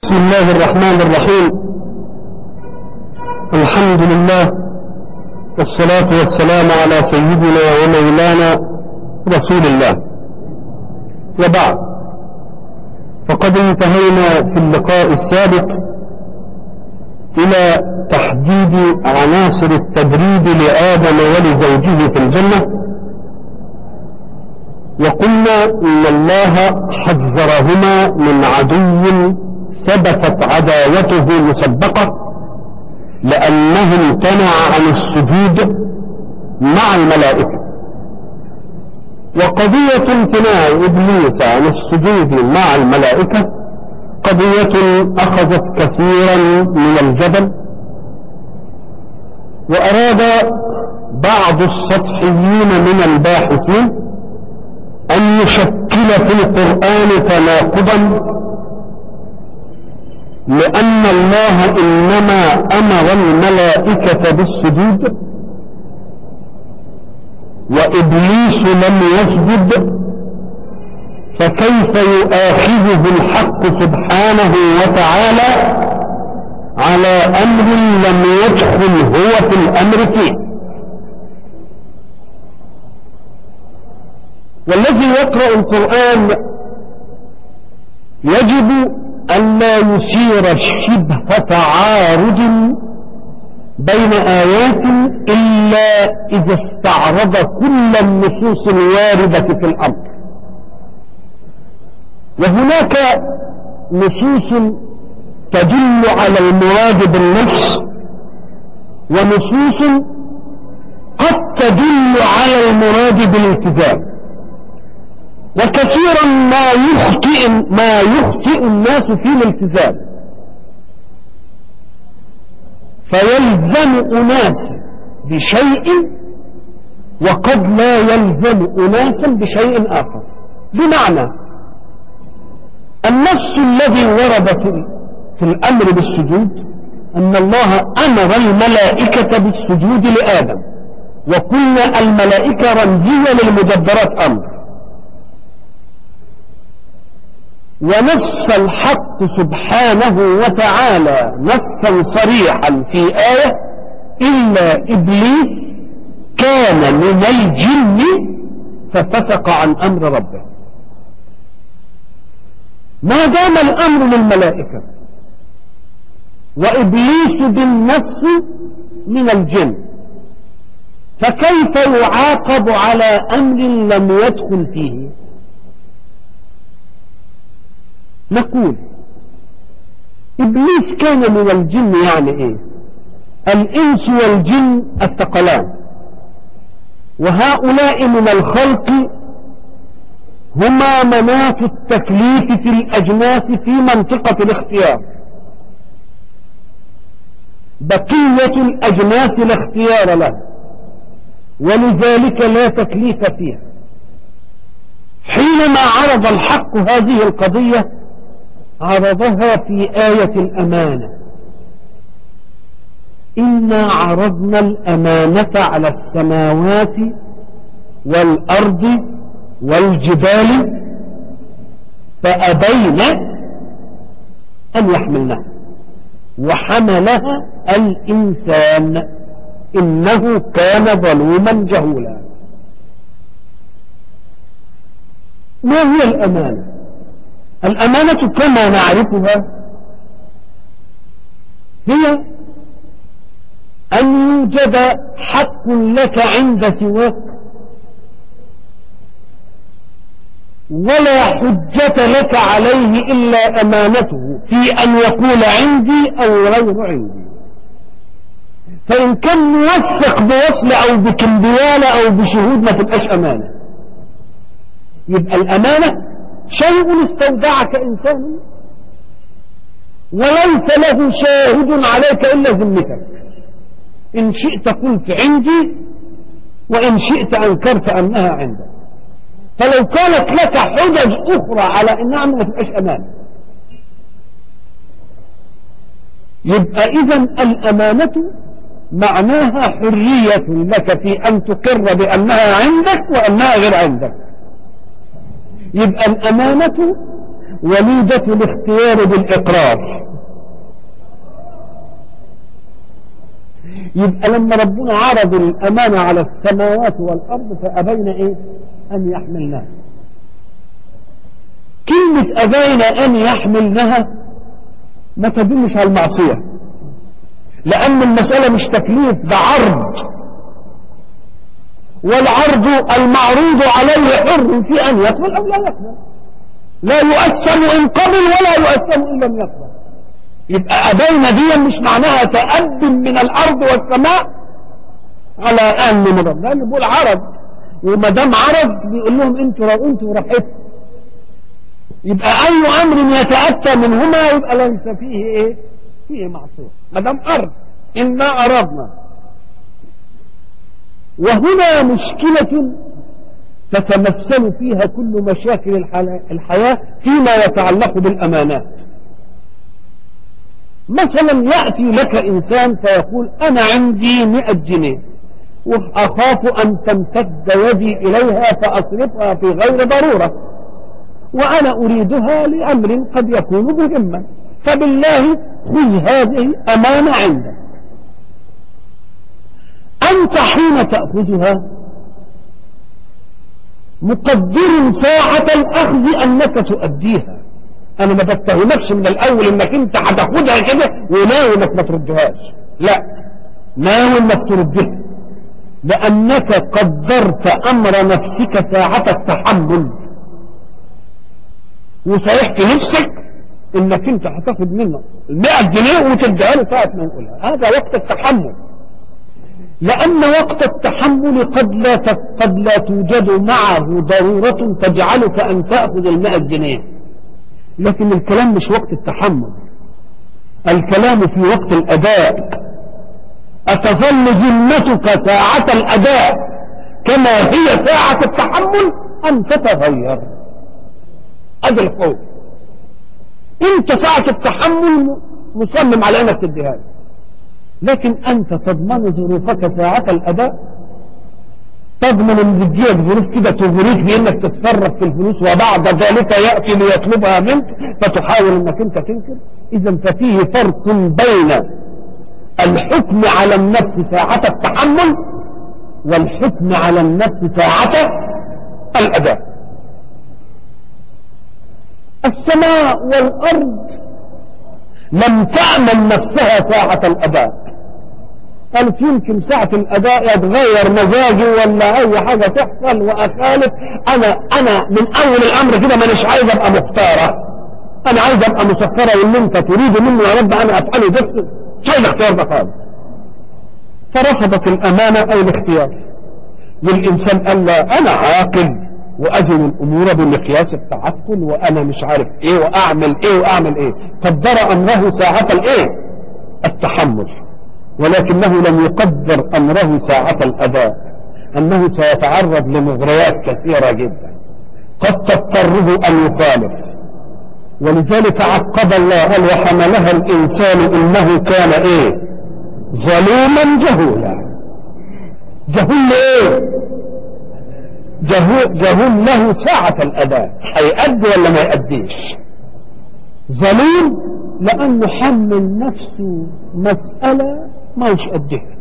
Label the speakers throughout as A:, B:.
A: بسم الله الرحمن الرحيم الحمد لله والصلاة والسلام على سيدنا ومولانا رسول الله وبعد فقد انتهينا في اللقاء السابق إلى تحديد عناصر التبريد لآدم ولزوجه في الجنة وقلنا إن الله حذرهما من عدو ثبتت عداوته مسبقة لأنه امتنع عن السجود مع الملائكة وقضية امتناع إبليس عن السجود مع الملائكة قضية أخذت كثيرا من الجبل وأراد بعض السطحيين من الباحثين أن يشكل في القرآن تناقضا لأن الله إنما أمر الملائكة بالسجود وإبليس لم يسجد فكيف يؤاخذه الحق سبحانه وتعالى على أمر لم يدخل هو في الأمر فيه والذي يقرأ القرآن يجب أن لا يثير شبه تعارض بين آيات إلا إذا استعرض كل النصوص الواردة في الأمر وهناك نصوص تدل على المراد بالنفس ونصوص قد تدل على المراد بالالتزام وكثيرا ما يخطئ ما يخطئ الناس في الالتزام فيلزم أناس بشيء وقد لا يلزم أناسا بشيء آخر بمعنى النص الذي ورد في الأمر بالسجود أن الله أمر الملائكة بالسجود لآدم وقلنا الملائكة رمزية للمدبرات أمر ونص الحق سبحانه وتعالى نصا صريحا في آية إلا إبليس كان من الجن ففسق عن أمر ربه ما دام الأمر للملائكة وإبليس بالنص من الجن فكيف يعاقب على أمر لم يدخل فيه نقول إبليس كان من الجن يعني إيه الإنس والجن الثقلان وهؤلاء من الخلق هما مناط التكليف في الأجناس في منطقة الاختيار بقية الأجناس لا اختيار له ولذلك لا تكليف فيها حينما عرض الحق هذه القضية عرضها في آية الأمانة إنا عرضنا الأمانة على السماوات والأرض والجبال فأبين أن يحملنها وحملها الإنسان إنه كان ظلوما جهولا ما هي الأمانة الأمانة كما نعرفها هي أن يوجد حق لك عند سواك ولا حجة لك عليه إلا أمانته في أن يقول عندي أو غير عندي فإن كان موثق بوصل أو بكمبيالة أو بشهود ما تبقاش أمانة يبقى الأمانة شيء استودعك إنسان وليس له شاهد عليك إلا ذمتك إن شئت قلت عندي وإن شئت أنكرت أنها عندك فلو كانت لك حجج أخرى على أنها ما تبقاش أمانة يبقى إذا الأمانة معناها حرية لك في أن تقر بأنها عندك وأنها غير عندك يبقى الأمانة وليدة الاختيار بالإقرار يبقى لما ربنا عرض الأمانة على السماوات والأرض فأبين إيه أن يحملناها كلمة أبين أن يحملنها ما تدلش على المعصية لأن المسألة مش تكليف ده عرض والعرض المعروض عليه حر في أن يقبل أو لا يقبل لا يؤثم إن قبل ولا يؤثم إن لم يقبل يبقى أبين دي مش معناها تأب من الأرض والسماء على أن مضر لأنه بيقول عرض وما دام عرض بيقول لهم انتوا انتوا راحتكم يبقى أي أمر يتأتى منهما يبقى ليس فيه إيه؟ فيه معصية ما دام أرض إن ما أردنا وهنا مشكلة تتمثل فيها كل مشاكل الحياة فيما يتعلق بالأمانات مثلا يأتي لك إنسان فيقول أنا عندي مئة جنيه وأخاف أن تمتد يدي إليها فأصرفها في غير ضرورة وأنا أريدها لأمر قد يكون مهما فبالله خذ هذه أمانة عندك أنت حين تأخذها مقدر ساعة الأخذ أنك تؤديها أنا ما بتهمكش من الأول إنك أنت هتاخدها كده وناوي إنك ما تردهاش لا ناوي إنك تردها لأنك قدرت أمر نفسك ساعة التحمل وصيحت نفسك إنك أنت هتاخد منه المئة جنيه وتديها له ساعة ما يقولها هذا وقت التحمل لأن وقت التحمل قد لا قد لا توجد معه ضرورة تجعلك أن تأخذ المئة جنيه لكن الكلام مش وقت التحمل الكلام في وقت الأداء أتظل ذمتك ساعة الأداء كما هي ساعة التحمل أم تتغير هذا الخوف انت ساعة التحمل مصمم على انك تديها لكن انت تضمن ظروفك ساعة الاداء تضمن ان تجيك ظروف كده تغريك بانك تتصرف في الفلوس وبعد ذلك يأتي ليطلبها منك فتحاول انك انت تنكر اذا ففيه فرق بين الحكم على النفس ساعة التحمل والحكم على النفس ساعة الاداء السماء والارض لم تعمل نفسها ساعة الاداء قالت يمكن ساعة الاداء يتغير مزاجي ولا اي حاجة تحصل واخالف انا انا من اول الامر كده مانيش عايز ابقى مختارة انا عايز ابقى مسخرة واللي انت تريد مني يا رب انا افعله بس مش عايز اختيار ده خالص فرفضت الامانة او الاختيار والانسان قال لا انا عاقل وأجل الأمور بمقياس التعقل وأنا مش عارف إيه وأعمل إيه وأعمل إيه قدر أمره ساعة الإيه التحمل ولكنه لم يقدر أمره ساعة الأداء أنه سيتعرض لمغريات كثيرة جدا قد تضطره أن يخالف ولذلك عقب الله قال وحملها الإنسان إنه كان إيه ظلوما جهولا جهول إيه جهول له ساعة الأداء هيأدي ولا ما يأديش ظليم لأنه حمل نفسه مسألة ما مش قدها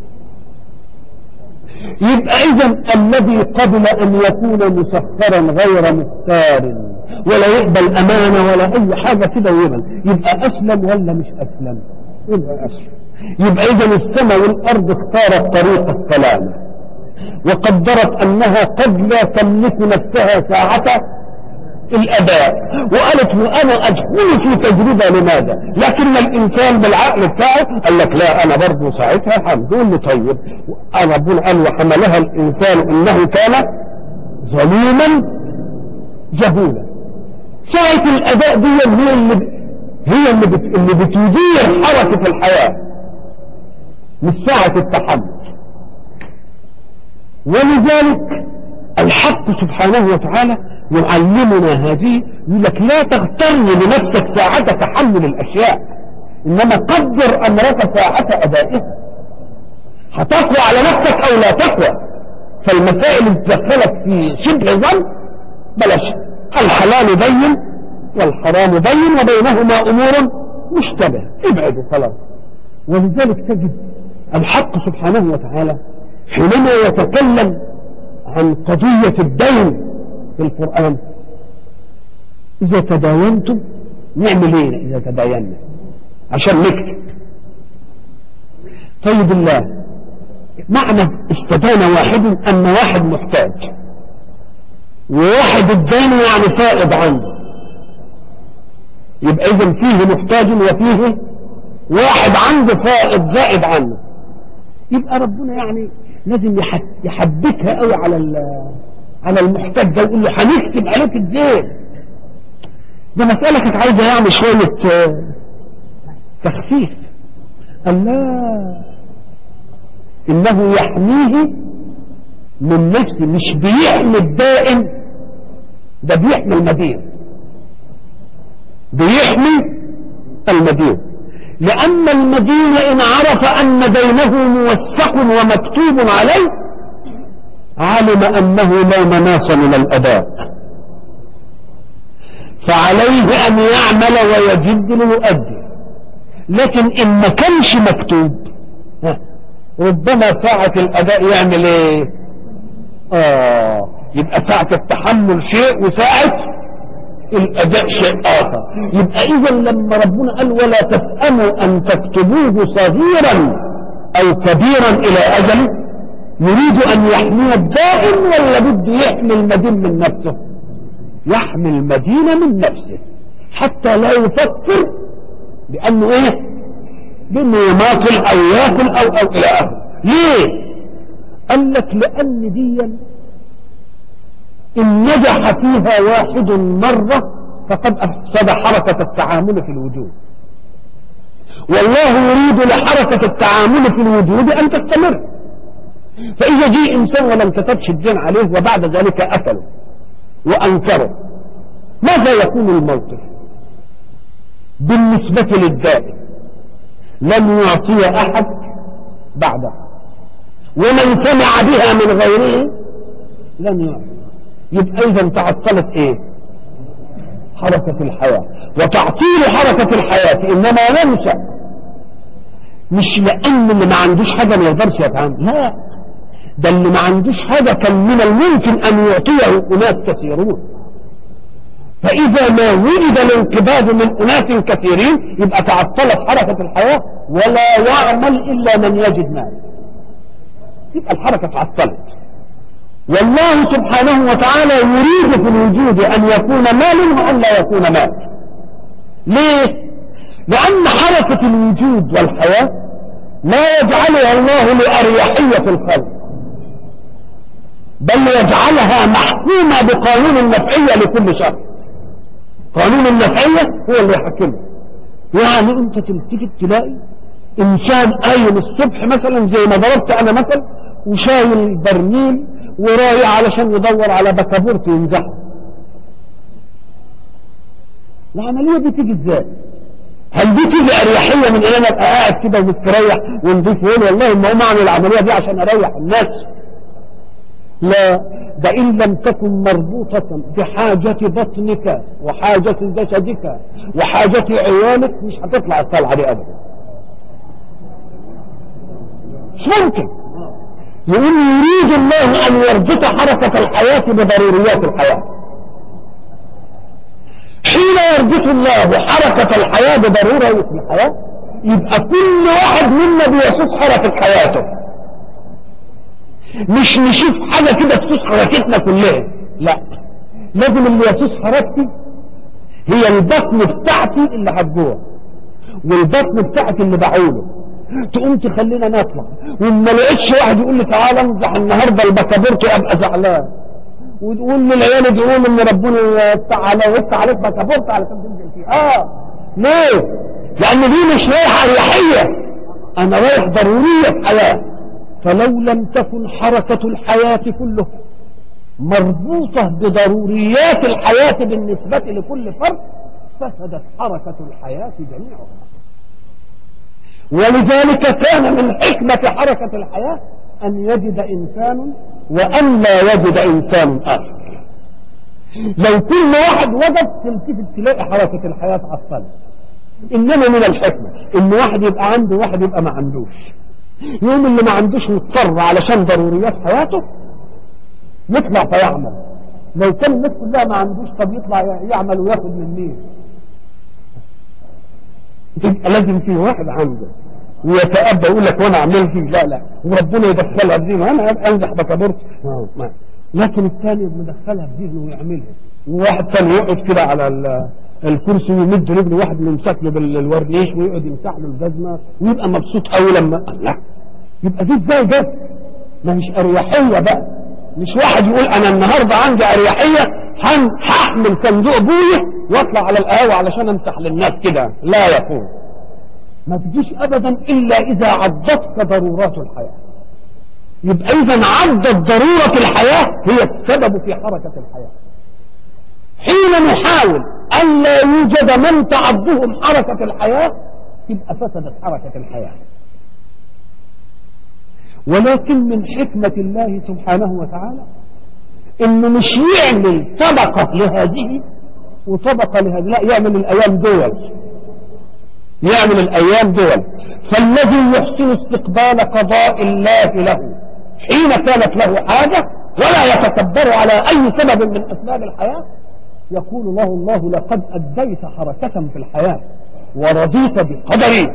A: يبقى إذا الذي قبل أن يكون مسخرا غير مختار ولا يقبل أمانة ولا أي حاجة كده ويقبل يبقى أسلم ولا مش أسلم يبقى أسلم يبقى إذا السماء والأرض اختارت طريق السلامة وقدرت أنها قد لا تملك نفسها ساعة الأداء وقالت وأنا أدخل في تجربة لماذا لكن الإنسان بالعقل بتاعه قال لك لا أنا برضه ساعتها هنقول له طيب أنا ربنا قال وحملها الإنسان إنه كان ظلوما جهولا ساعة الأداء دي هي اللي هي اللي, بت... اللي بتدير حركة الحياة مش ساعة التحمل ولذلك الحق سبحانه وتعالى يعلمنا هذه يقول لك لا تغتر بنفسك ساعة تحمل الأشياء إنما قدر أمرك ساعة أدائها هتقوى على نفسك أو لا تقوى فالمسائل اللي تدخلك في شبه ظن بلاش الحلال بين والحرام بين وبينهما أمور مشتبه ابعدوا خلاص ولذلك تجد الحق سبحانه وتعالى حينما يتكلم عن قضية الدين في القرآن إذا تداينتم نعمل إيه إذا تداينا عشان نكتب طيب الله معنى استدان واحد أن واحد محتاج وواحد الدين يعني فائض عنده يبقى إذا فيه محتاج وفيه واحد عنده فائض زائد عنه يبقى ربنا يعني لازم يحبكها قوي على على المحتاج ده ويقول له هنكتب عليك الدين ده مسألة كانت عايزة يعني شوية تخفيف قال لا إنه يحميه من نفسه مش بيحمي الدائم ده بيحمي المدين بيحمي المدين لأن المدين إن عرف أن دينه موثق ومكتوب عليه علم أنه لا مناص من الأداء فعليه أن يعمل ويجد ليؤدي لكن إن ما كانش مكتوب ربما ساعة الأداء يعمل إيه آه يبقى ساعة التحمل شيء وساعة الأداء شيء آخر يبقى إذا لما ربنا قال ولا تفهموا أن تكتبوه صغيرا أو كبيرا إلى أجل يريد أن يحمي الدائم ولا بده يحمي المدين من نفسه يحمي المدينة من نفسه حتى لا يفكر بأنه إيه بأنه يماطل أو يأكل أو أو إلى آخره ليه قال لك لأن ديًا إن نجح فيها واحد مرة فقد أفسد حركة التعامل في الوجود والله يريد لحركة التعامل في الوجود أن تستمر فإذا جاء إنسان ولم كتبش الدين عليه وبعد ذلك أكله وأنكره ماذا يكون الموقف بالنسبة للدائم لم يعطي أحد بعده ومن سمع بها من غيره لم يعطي يبقى اذا تعطلت ايه حركة الحياة وتعطيل حركة الحياة انما ننسى مش لان اللي ما عندوش حاجة ما يقدرش يفهم لا ده اللي ما عندوش حاجة كان من الممكن ان يعطيه اناس كثيرون فاذا ما وجد الانقباض من اناس كثيرين يبقى تعطلت حركة الحياة ولا يعمل الا من يجد مال يبقى الحركة تعطلت والله سبحانه وتعالى يريد في الوجود أن يكون مال وأن لا يكون مال ليه؟ لأن حركة الوجود والحياة لا يجعلها الله لأريحية الخلق بل يجعلها محكومة بقانون النفعية لكل شخص قانون النفعية هو اللي يحكمه يعني انت تلتفت تلاقي انسان قايم الصبح مثلا زي ما ضربت انا مثل وشايل برميل ورايح علشان يدور على بكابورت ينزحه العملية دي تيجي ازاي هل دي تيجي اريحية من ان انا ابقى قاعد كده ومستريح ونضيف ويقول والله ما هم اعمل العملية دي عشان اريح الناس لا ده ان لم تكن مربوطة بحاجة بطنك وحاجة جسدك وحاجة عيالك مش هتطلع الطلعة دي ابدا مش ممكن يقول يريد الله أن يربط حركة الحياة بضروريات الحياة حين يربط الله حركة الحياة بضروريات الحياة يبقى كل واحد منا بيسوس حركة حياته مش نشوف حاجة كده تسوس حركتنا كلها لا لازم اللي يسوس حركتي هي البطن بتاعتي اللي هتجوع والبطن بتاعتي اللي بعوله تقوم تخلينا نطلع وما لقيتش واحد يقول لي تعالى امزح النهارده البكابورت ابقى زعلان وتقول للعيال يقول ان ربنا يفتح على يفتح عليك بكابورت علشان تنزل فيه اه ليه؟ لان دي مش رايح اريحيه انا رايح ضروريه حياه فلو لم تكن حركه الحياه كلها مربوطه بضروريات الحياه بالنسبه لكل فرد فسدت حركه الحياه جميعها ولذلك كان من حكمة حركة الحياة أن يجد إنسان وأن لا يجد إنسان آخر لو كل واحد وجد تلتفت تلاقي حركة الحياة تعطلت إنما من الحكمة إن واحد يبقى عنده واحد يبقى ما عندوش يوم اللي ما عندوش مضطر علشان ضروريات حياته يطلع فيعمل لو كان الناس كلها ما عندوش طب يطلع يعمل وياخد من مين يبقى لازم في واحد عنده ويتأبى يقول لك وانا عملت لا لا وربنا يدخلها في ذهنه وانا انجح بكبرت لكن الثاني مدخلها في ذهنه ويعملها وواحد ثاني يقعد كده على الكرسي ويمد رجله واحد يمسك له بالورنيش ويقعد يمسح له الجزمه ويبقى مبسوط قوي لما لا يبقى دي ازاي ده؟ ما مش اريحيه بقى مش واحد يقول انا النهارده عندي اريحيه هحمل صندوق بويه واطلع على القهوه علشان امسح للناس كده لا يكون ما تجيش ابدا الا اذا عضتك ضرورات الحياه يبقى اذا عضت ضروره الحياه هي السبب في حركه الحياه حين نحاول أن لا يوجد من تعضهم حركة الحياة يبقى فسدت حركة الحياة ولكن من حكمة الله سبحانه وتعالى انه مش يعمل طبقة لهذه وطبقة لهذه لا يعمل الايام دول يعمل الايام دول فالذي يحسن استقبال قضاء الله له حين كانت له حاجة ولا يتكبر على اي سبب من اسباب الحياة يقول له الله لقد أديت حركة في الحياة ورضيت بقدري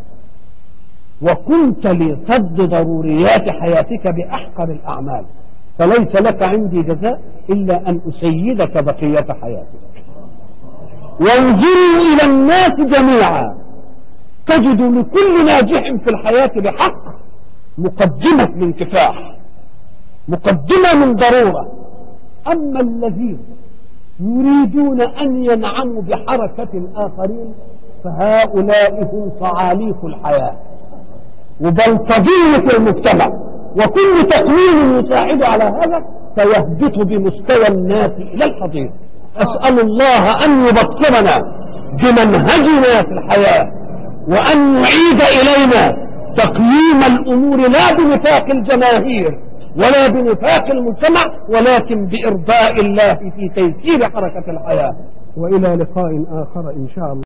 A: وكنت لصد ضروريات حياتك بأحقر الأعمال فليس لك عندي جزاء إلا أن أسيدك بقية حياتك وانظروا إلى الناس جميعا تجد لكل ناجح في الحياة بحق مقدمة من كفاح مقدمة من ضرورة أما الذين يريدون أن ينعموا بحركة الآخرين فهؤلاء هم صعاليك الحياة وبلطجية المجتمع وكل تقويم يساعد على هذا فيهبط بمستوى الناس إلى الحضيض أسأل الله أن يبصرنا بمنهجنا في الحياة وأن يعيد إلينا تقييم الأمور لا بنفاق الجماهير ولا بنفاق المجتمع ولكن بإرضاء الله في تيسير حركة الحياة وإلى لقاء آخر إن شاء الله